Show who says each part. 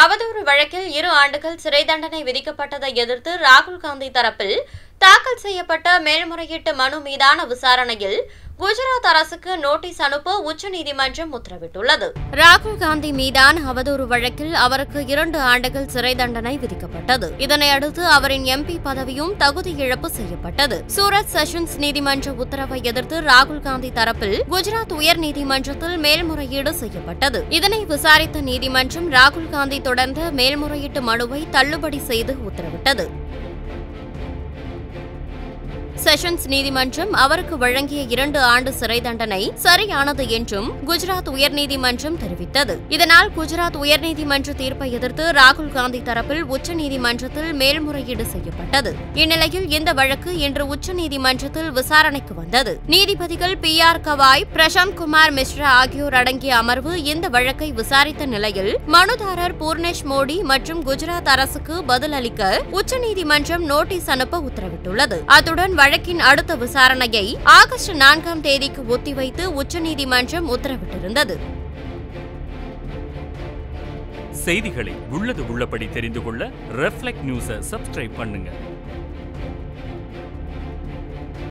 Speaker 1: அவதூறு வழக்கில் இரு ஆண்டுகள் சிறை தண்டனை விதிக்கப்பட்டதை எதிர்த்து ராகுல் காந்தி தரப்பில் தாக்கல் செய்யப்பட்ட மேல்முறையீட்டு மனு மீதான விசாரணையில் குஜராத் அரசுக்கு நோட்டீஸ் அனுப்ப உச்சநீதிமன்றம் உத்தரவிட்டுள்ளது ராகுல் காந்தி மீதான அவதூறு வழக்கில் அவருக்கு இரண்டு ஆண்டுகள் சிறை தண்டனை விதிக்கப்பட்டது இதனை அடுத்து அவரின் எம்பி பதவியும் தகுதி இழப்பு செய்யப்பட்டது சூரத் செஷன்ஸ் நீதிமன்ற உத்தரவை எதிர்த்து ராகுல் காந்தி தரப்பில் குஜராத் உயர்நீதிமன்றத்தில் மேல்முறையீடு செய்யப்பட்டது இதனை விசாரித்த நீதிமன்றம் ராகுல் காந்தி தொடர்ந்த மேல்முறையீட்டு மனுவை தள்ளுபடி செய்து உத்தரவிட்டது செஷன்ஸ் நீதிமன்றம் அவருக்கு வழங்கிய இரண்டு ஆண்டு சிறை தண்டனை சரியானது என்றும் குஜராத் உயர்நீதிமன்றம் தெரிவித்தது இதனால் குஜராத் உயர்நீதிமன்ற தீர்ப்பை எதிர்த்து ராகுல் காந்தி தரப்பில் உச்சநீதிமன்றத்தில் மேல்முறையீடு செய்யப்பட்டது இந்நிலையில் இந்த வழக்கு இன்று உச்சநீதிமன்றத்தில் விசாரணைக்கு வந்தது நீதிபதிகள் பி ஆர் கவாய் பிரசாந்த் குமார் மிஸ்ரா ஆகியோர் அடங்கிய அமர்வு இந்த வழக்கை விசாரித்த நிலையில் மனுதாரர் பூர்ணேஷ் மோடி மற்றும் குஜராத் அரசுக்கு பதில் அளிக்க உச்சநீதிமன்றம் நோட்டீஸ் அனுப்ப உத்தரவிட்டுள்ளது அத்துடன் வழக்கின் அடுத்த விசாரணையை ஆகஸ்ட் நான்காம் தேதிக்கு ஒத்திவைத்து உச்சநீதிமன்றம் உத்தரவிட்டிருந்தது
Speaker 2: செய்திகளை உள்ளது உள்ளபடி தெரிந்து கொள்ள ரெஃப்ளெக்ட் நியூஸை சப்ஸ்கிரைப் பண்ணுங்க